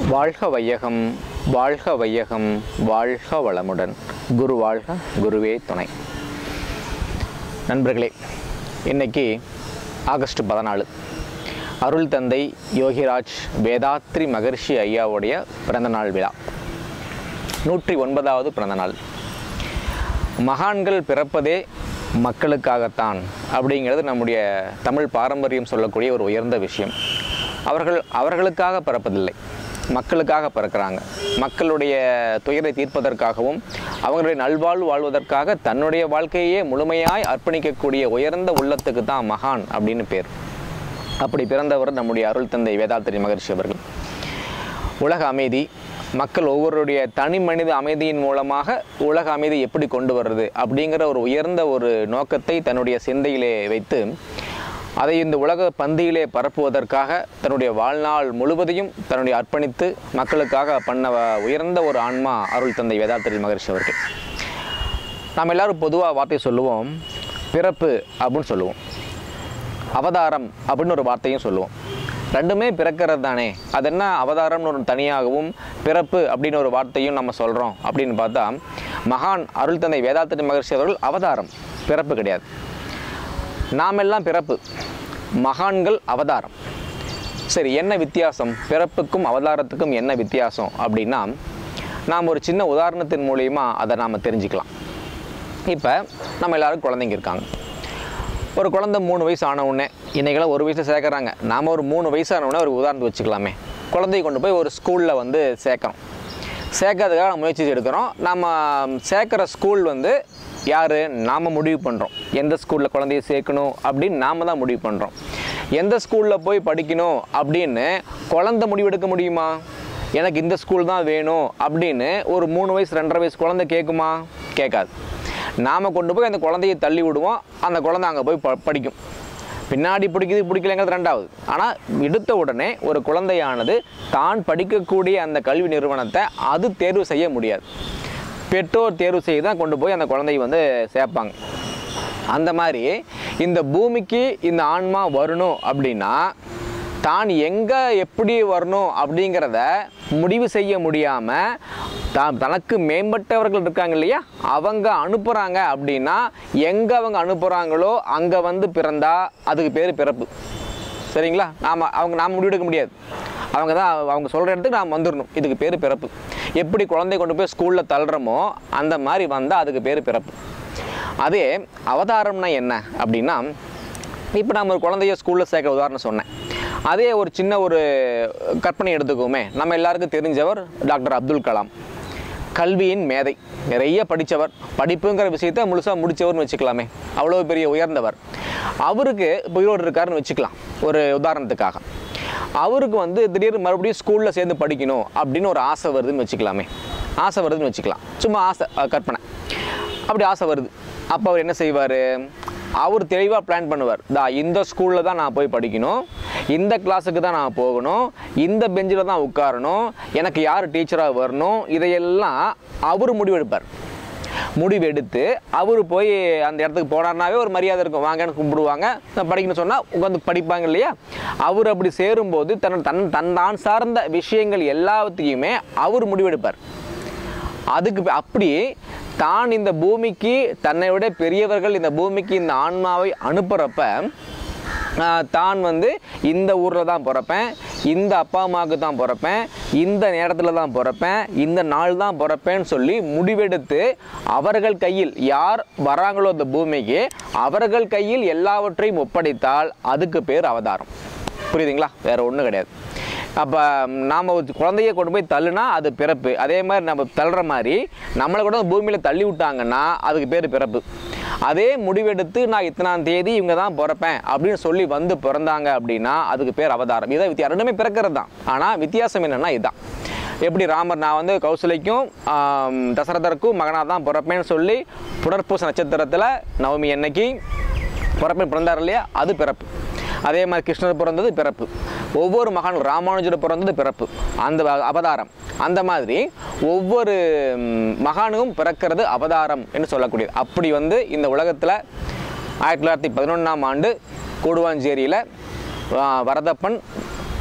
வாழ்க வையகம் வாழ்க வையகம் வாழ்க வளமுடன் குரு வாழ்க குருவே துணை நண்பர்களே இன்னைக்கு ஆகஸ்ட் பதினாலு அருள் தந்தை யோகிராஜ் வேதாத்ரி மகர்ஷி ஐயாவுடைய பிறந்தநாள் விழா நூற்றி ஒன்பதாவது பிறந்தநாள் மகான்கள் பிறப்பதே மக்களுக்காகத்தான் அப்படிங்கிறது நம்முடைய தமிழ் பாரம்பரியம் சொல்லக்கூடிய ஒரு உயர்ந்த விஷயம் அவர்கள் அவர்களுக்காக பிறப்பதில்லை மக்களுக்காக பிறக்கிறாங்க மக்களுடைய துயரை தீர்ப்பதற்காகவும் அவங்களுடைய நல்வாழ்வு வாழ்வதற்காக தன்னுடைய வாழ்க்கையே முழுமையாய் அர்ப்பணிக்கக்கூடிய உயர்ந்த உள்ளத்துக்கு தான் மகான் அப்படின்னு பேர் அப்படி பிறந்தவர் நம்முடைய அருள் தந்தை வேதாத்திரி மகர்ஷி அவர்கள் உலக அமைதி மக்கள் ஒவ்வொருடைய தனி மனித அமைதியின் மூலமாக உலக அமைதி எப்படி கொண்டு வர்றது அப்படிங்கிற ஒரு உயர்ந்த ஒரு நோக்கத்தை தன்னுடைய சிந்தையிலே வைத்து அதை இந்த உலக பந்தியிலே பரப்புவதற்காக தன்னுடைய வாழ்நாள் முழுவதையும் தன்னுடைய அர்ப்பணித்து மக்களுக்காக பண்ண வ- உயர்ந்த ஒரு ஆன்மா அருள் தந்தை வேதாத்திரி மகர்ஷி அவர்கள் நாம் எல்லாரும் பொதுவாக வார்த்தை சொல்லுவோம் பிறப்பு அப்படின்னு சொல்லுவோம் அவதாரம் அப்படின்னு ஒரு வார்த்தையும் சொல்லுவோம் ரெண்டுமே பிறக்கிறது தானே அது என்ன அவதாரம்னு ஒரு தனியாகவும் பிறப்பு அப்படின்னு ஒரு வார்த்தையும் நம்ம சொல்கிறோம் அப்படின்னு பார்த்தா மகான் அருள் தந்தை வேதாத்திரி மகர்ஷி அவர்கள் அவதாரம் பிறப்பு கிடையாது நாமெல்லாம் பிறப்பு மகான்கள் அவதாரம் சரி என்ன வித்தியாசம் பிறப்புக்கும் அவதாரத்துக்கும் என்ன வித்தியாசம் அப்படின்னா நாம் ஒரு சின்ன உதாரணத்தின் மூலியமா அதை நாம் தெரிஞ்சுக்கலாம் இப்போ நம்ம எல்லாரும் குழந்தைங்க இருக்காங்க ஒரு குழந்தை மூணு வயசு ஆன உடனே இன்றைக்கெல்லாம் ஒரு வயசில் சேர்க்குறாங்க நாம் ஒரு மூணு வயசான உடனே ஒரு உதாரணத்தை வச்சுக்கலாமே குழந்தைய கொண்டு போய் ஒரு ஸ்கூலில் வந்து சேர்க்குறோம் சேர்க்கறதுக்காக நம்ம முயற்சி எடுக்கிறோம் நம்ம சேர்க்குற ஸ்கூல் வந்து யார் நாம் முடிவு பண்ணுறோம் எந்த ஸ்கூலில் குழந்தைய சேர்க்கணும் அப்படின்னு நாம் தான் முடிவு பண்ணுறோம் எந்த ஸ்கூலில் போய் படிக்கணும் அப்படின்னு குழந்தை முடிவெடுக்க முடியுமா எனக்கு இந்த ஸ்கூல் தான் வேணும் அப்படின்னு ஒரு மூணு வயசு ரெண்டரை வயசு குழந்தை கேட்குமா கேட்காது நாம் கொண்டு போய் அந்த குழந்தையை தள்ளி விடுவோம் அந்த குழந்தை அங்கே போய் ப படிக்கும் பின்னாடி பிடிக்குது பிடிக்கலங்கிறது ரெண்டாவது ஆனால் எடுத்த உடனே ஒரு குழந்தையானது தான் படிக்கக்கூடிய அந்த கல்வி நிறுவனத்தை அது தேர்வு செய்ய முடியாது பெற்றோர் தேர்வு செய்து தான் கொண்டு போய் அந்த குழந்தையை வந்து சேர்ப்பாங்க அந்த மாதிரி இந்த பூமிக்கு இந்த ஆன்மா வரணும் அப்படின்னா தான் எங்கே எப்படி வரணும் அப்படிங்கிறத முடிவு செய்ய முடியாமல் தான் தனக்கு மேம்பட்டவர்கள் இருக்காங்க இல்லையா அவங்க அனுப்புகிறாங்க அப்படின்னா எங்கே அவங்க அனுப்புகிறாங்களோ அங்கே வந்து பிறந்தா அதுக்கு பேர் பிறப்பு சரிங்களா நாம் அவங்க நாம் முடிவெடுக்க முடியாது அவங்க தான் அவங்க சொல்கிற இடத்துக்கு நாம் வந்துடணும் இதுக்கு பேர் பிறப்பு எப்படி குழந்தைய கொண்டு போய் ஸ்கூலில் தள்ளுறோமோ அந்த மாதிரி வந்தால் அதுக்கு பேர் பிறப்பு அதே அவதாரம்னா என்ன அப்படின்னா இப்போ நம்ம ஒரு குழந்தைய ஸ்கூலில் சேர்க்க உதாரணம் சொன்னேன் அதே ஒரு சின்ன ஒரு கற்பனை எடுத்துக்கோமே நம்ம எல்லாருக்கும் தெரிஞ்சவர் டாக்டர் அப்துல் கலாம் கல்வியின் மேதை நிறைய படித்தவர் படிப்புங்கிற விஷயத்தை முழுசாக முடித்தவர்னு வச்சுக்கலாமே அவ்வளோ பெரிய உயர்ந்தவர் அவருக்கு இப்போ உயிரோடு இருக்காருன்னு வச்சுக்கலாம் ஒரு உதாரணத்துக்காக அவருக்கு வந்து திடீர்னு மறுபடியும் ஸ்கூலில் சேர்ந்து படிக்கணும் அப்படின்னு ஒரு ஆசை வருதுன்னு வச்சுக்கலாமே ஆசை வருதுன்னு வச்சுக்கலாம் சும்மா ஆசை அஹ் கற்பனை அப்படி ஆசை வருது அப்போ அவர் என்ன செய்வார் அவர் தெளிவாக பிளான் பண்ணுவார் தா இந்த ஸ்கூலில் தான் நான் போய் படிக்கணும் இந்த கிளாஸுக்கு தான் நான் போகணும் இந்த பெஞ்சில் தான் உட்காரணும் எனக்கு யார் டீச்சராக வரணும் இதையெல்லாம் அவர் முடிவெடுப்பார் முடிவெடுத்து அவர் போய் அந்த இடத்துக்கு போனார்னாவே ஒரு மரியாதை இருக்கும் வாங்கன்னு கும்பிடுவாங்க படிக்கணும்னு சொன்னால் உட்காந்து படிப்பாங்க இல்லையா அவர் அப்படி சேரும்போது தன் தன் தன் தான் சார்ந்த விஷயங்கள் எல்லாத்தையுமே அவர் முடிவெடுப்பார் அதுக்கு ப- அப்படி தான் இந்த பூமிக்கு தன்னை விட பெரியவர்கள் இந்த பூமிக்கு இந்த ஆன்மாவை அனுப்புகிறப்ப ஆஹ், தான் வந்து இந்த ஊரில் தான் பிறப்பேன் இந்த அப்பா அம்மாவுக்கு தான் பிறப்பேன் இந்த நேரத்தில் தான் பிறப்பேன் இந்த நாள் தான் பிறப்பேன்னு சொல்லி முடிவெடுத்து அவர்கள் கையில் யார் வராங்களோ இந்த பூமிக்கு அவர்கள் கையில் எல்லாவற்றையும் ஒப்படைத்தால் அதுக்கு பேர் அவதாரம் புரியுதுங்களா வேற ஒன்றும் கிடையாது அப்போ நாம் ஒரு குழந்தைய கொண்டு போய் தள்ளுனா அது பிறப்பு அதே மாதிரி நம்ம தள்ளுற மாதிரி நம்மளை கூட பூமியில் தள்ளி விட்டாங்கன்னா அதுக்கு பேர் பிறப்பு அதே முடிவெடுத்து நான் இத்தனாம் தேதி இவங்க தான் பிறப்பேன் அப்படின்னு சொல்லி வந்து பிறந்தாங்க அப்படின்னா அதுக்கு பேர் அவதாரம் இதை வித்தியா ரெண்டுமே பிறக்கிறது தான் ஆனால் வித்தியாசம் என்னென்னா இதுதான் எப்படி ராமர் நான் வந்து கௌசலைக்கும் ஆம், தசரதருக்கும் மகனாக தான் பிறப்பேன்னு சொல்லி புனர்பூச நட்சத்திரத்தில் நவமி அன்னைக்கு பிறப்பேன் பிறந்தார் இல்லையா அது பிறப்பு அதே மாதிரி கிருஷ்ணர் பிறந்தது பிறப்பு ஒவ்வொரு மகான் ராமானுஜர் பிறந்தது பிறப்பு அந்த வ- அவதாரம் அந்த மாதிரி ஒவ்வொரு ம், மகானும் பிறக்கிறது அவதாரம் என்று சொல்லக்கூடியது அப்படி வந்து இந்த உலகத்தில் ஆயிரத்தி தொள்ளாயிரத்தி பதினொன்றாம் ஆண்டு கூடுவாஞ்சேரியில் வரதப்பன்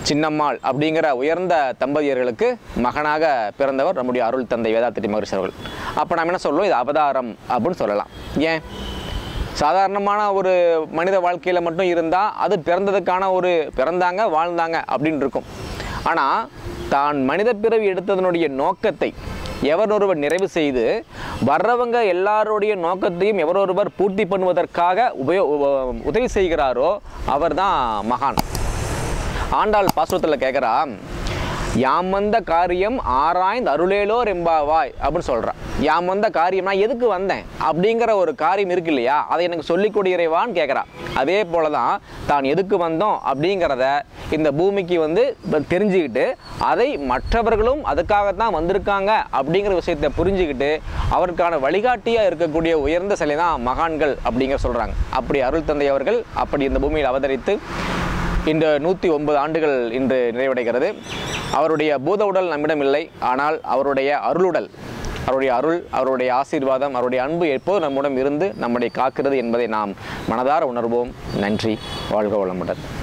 சின்னம்மாள் அப்படிங்கிற உயர்ந்த தம்பதியர்களுக்கு மகனாக பிறந்தவர் நம்முடைய அருள் தந்தை வேதாத்திரி மகரிஷி அவர்கள் அப்போ நம்ம என்ன சொல்லுவோம் இது அவதாரம் அப்படின்னு சொல்லலாம் ஏன் சாதாரணமான ஒரு மனித வாழ்க்கையில் மட்டும் இருந்தால் அது பிறந்ததுக்கான ஒரு பிறந்தாங்க வாழ்ந்தாங்க அப்படின்னு இருக்கும் ஆனால் தான் மனித பிறவி எடுத்ததனுடைய நோக்கத்தை எவரொருவர் நிறைவு செய்து வர்றவங்க எல்லாருடைய நோக்கத்தையும் எவரொருவர் பூர்த்தி பண்ணுவதற்காக உபயோ உ- உதவி செய்கிறாரோ அவர்தான் மகான் ஆண்டாள் பாசுரத்தில் கேட்குறா யாம் வந்த காரியம் ஆராய்ந்து அருளேலோர் எம்பாவாய் அப்படின்னு சொல்கிறான் யாம் வந்த காரியம் நான் எதுக்கு வந்தேன் அப்படிங்கிற ஒரு காரியம் இருக்கு இல்லையா அதை எனக்கு சொல்லிக் கொடு இறைவான்னு கேட்குறா அதே போல தான் தான் எதுக்கு வந்தோம் அப்படிங்கிறத இந்த பூமிக்கு வந்து இப்ப தெரிஞ்சுக்கிட்டு அதை மற்றவர்களும் அதுக்காகத்தான் வந்திருக்காங்க அப்படிங்கிற விஷயத்தை புரிஞ்சுக்கிட்டு அவருக்கான வழிகாட்டியாக இருக்கக்கூடிய உயர்ந்த சிலை தான் மகான்கள் அப்படிங்கிற சொல்கிறாங்க அப்படி அருள் தந்தை அவர்கள் அப்படி இந்த பூமியில் அவதரித்து இந்த நூற்றி ஒன்பது ஆண்டுகள் இன்று நிறைவடைகிறது அவருடைய பூத உடல் நம்மிடம் இல்லை ஆனால் அவருடைய அருளுடல் அவருடைய அருள் அவருடைய ஆசீர்வாதம் அவருடைய அன்பு எப்போது நம்முடன் இருந்து நம்மை காக்கிறது என்பதை நாம் மனதார உணர்வோம் நன்றி வாழ்க வளமுடன்